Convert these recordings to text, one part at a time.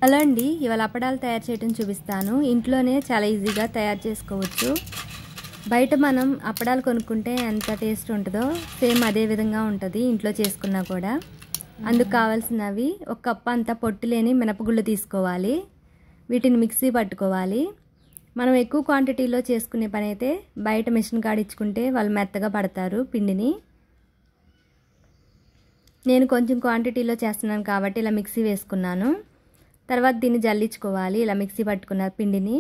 hello అండి ఇవాళ అప్పడాలు తయారు చేయడం చూపిస్తాను ఇంట్లోనే చాలా ఈజీగా తయారు చేసుకోవచ్చు బయట మనం అప్పడాలు కొనుక్కుంటే ఎంత టేస్ట్ ఉంటుందో సేమ్ అదే విధంగా ఉంటుంది ఇంట్లో చేసుకున్నా కూడా అందుకు కావాల్సినవి ఒక కప్పు అంతా పొట్టు లేని మినపగుళ్ళు తీసుకోవాలి వీటిని మిక్సీ పట్టుకోవాలి మనం ఎక్కువ క్వాంటిటీలో చేసుకునే పని అయితే బయట మిషన్ కాడిచ్చుకుంటే వాళ్ళు మెత్తగా పడతారు పిండిని నేను కొంచెం క్వాంటిటీలో చేస్తున్నాను కాబట్టి ఇలా మిక్సీ వేసుకున్నాను తర్వాత దీన్ని జల్లించుకోవాలి ఇలా మిక్సీ పట్టుకున్న పిండిని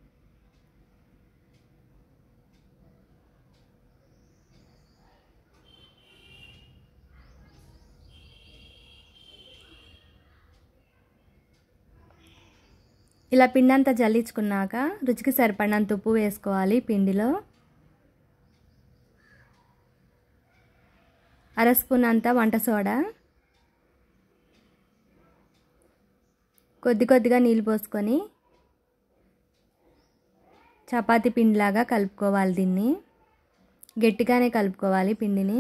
ఇలా పిండి అంతా జల్లించుకున్నాక రుచికి సరిపడినంత ఉప్పు వేసుకోవాలి పిండిలో అర స్పూన్ అంతా వంట సోడా కొద్ది కొద్దిగా నీళ్ళు పోసుకొని చపాతీ పిండిలాగా కలుపుకోవాలి దీన్ని గట్టిగానే కలుపుకోవాలి పిండిని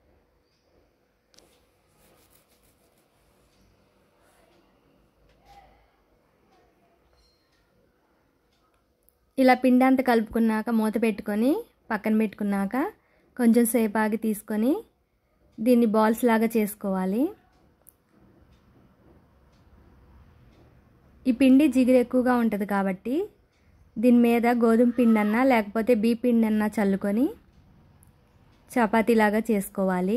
ఇలా పిండి అంతా కలుపుకున్నాక మూత పెట్టుకొని పక్కన పెట్టుకున్నాక కొంచెం సేపు ఆగి తీసుకొని దీన్ని బాల్స్ లాగా చేసుకోవాలి ఈ పిండి జిగురు ఎక్కువగా ఉంటుంది కాబట్టి దీని మీద గోధుమ పిండి అన్నా లేకపోతే బీ పిండి అన్నా చల్లుకొని చపాతీలాగా చేసుకోవాలి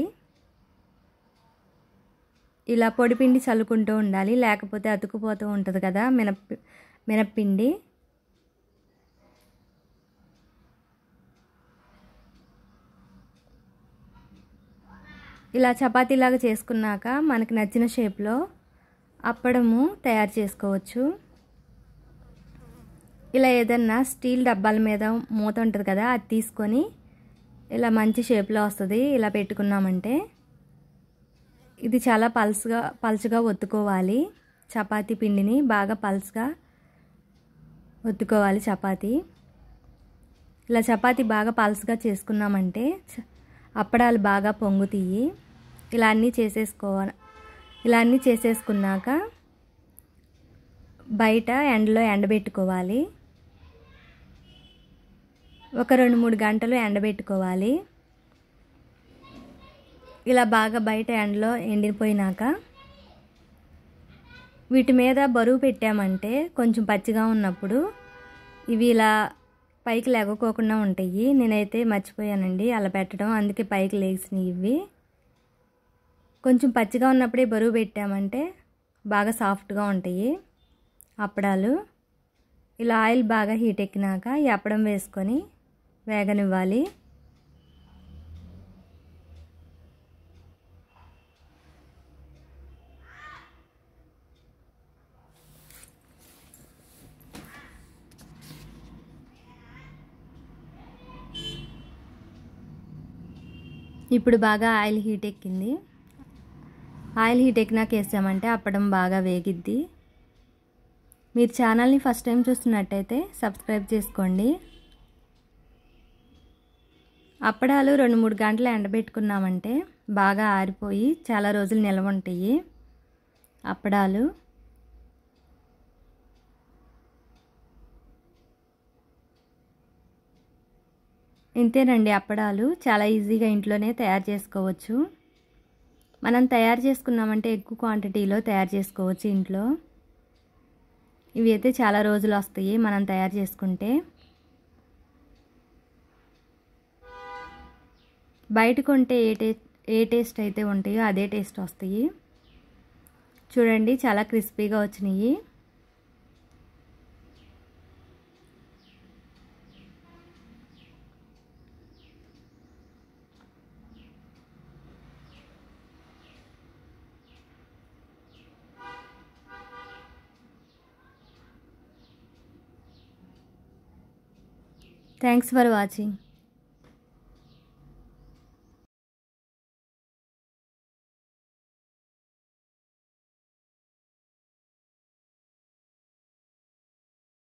ఇలా పొడి పిండి చల్లుకుంటూ ఉండాలి లేకపోతే అతుకుపోతూ ఉంటుంది కదా మినప్ మినప్పిండి ఇలా చపాతీలాగా చేసుకున్నాక మనకి నచ్చిన షేప్లో అప్పడము తయారు చేసుకోవచ్చు ఇలా ఏదన్నా స్టీల్ డబ్బాల మీద మూత ఉంటుంది కదా అది తీసుకొని ఇలా మంచి షేప్లో వస్తుంది ఇలా పెట్టుకున్నామంటే ఇది చాలా పల్స్గా పల్చగా ఒత్తుకోవాలి చపాతీ పిండిని బాగా పల్స్గా ఒత్తుకోవాలి చపాతీ ఇలా చపాతీ బాగా పల్స్గా చేసుకున్నామంటే అప్పడాలు బాగా పొంగుతాయి ఇలా అన్నీ చేసేసుకోవాలి ఇలా అన్నీ చేసేసుకున్నాక బయట ఎండలో ఎండబెట్టుకోవాలి ఒక రెండు మూడు గంటలు ఎండబెట్టుకోవాలి ఇలా బాగా బయట ఎండలో ఎండిపోయినాక వీటి మీద బరువు పెట్టామంటే కొంచెం పచ్చిగా ఉన్నప్పుడు ఇవి ఇలా పైకి లెగకోకుండా ఉంటాయి నేనైతే మర్చిపోయానండి అలా పెట్టడం అందుకే పైకి లేచినాయి ఇవి కొంచెం పచ్చిగా ఉన్నప్పుడే బరువు పెట్టామంటే బాగా సాఫ్ట్గా ఉంటాయి అప్పడాలు ఇలా ఆయిల్ బాగా హీట్ ఎక్కినాక ఈ అప్పడం వేసుకొని వేగనివ్వాలి ఇప్పుడు బాగా ఆయిల్ హీట్ ఎక్కింది ఆయిల్ హీట్ ఎక్కినాక వేసామంటే అప్పడం బాగా వేగిద్ది మీరు ఛానల్ని ఫస్ట్ టైం చూస్తున్నట్టయితే సబ్స్క్రైబ్ చేసుకోండి అప్పడాలు రెండు మూడు గంటలు ఎండబెట్టుకున్నామంటే బాగా ఆరిపోయి చాలా రోజులు నిల్వ ఉంటాయి అప్పడాలు ఇంతేనండి అప్పడాలు చాలా ఈజీగా ఇంట్లోనే తయారు చేసుకోవచ్చు మనం తయారు చేసుకున్నామంటే ఎక్కువ క్వాంటిటీలో తయారు చేసుకోవచ్చు ఇంట్లో ఇవి అయితే చాలా రోజులు వస్తాయి మనం తయారు చేసుకుంటే బయట కొంటే ఏ టే ఏ టేస్ట్ అయితే ఉంటాయో అదే టేస్ట్ వస్తాయి చూడండి చాలా క్రిస్పీగా వచ్చినాయి థ్యాంక్స్ ఫర్ వాచింగ్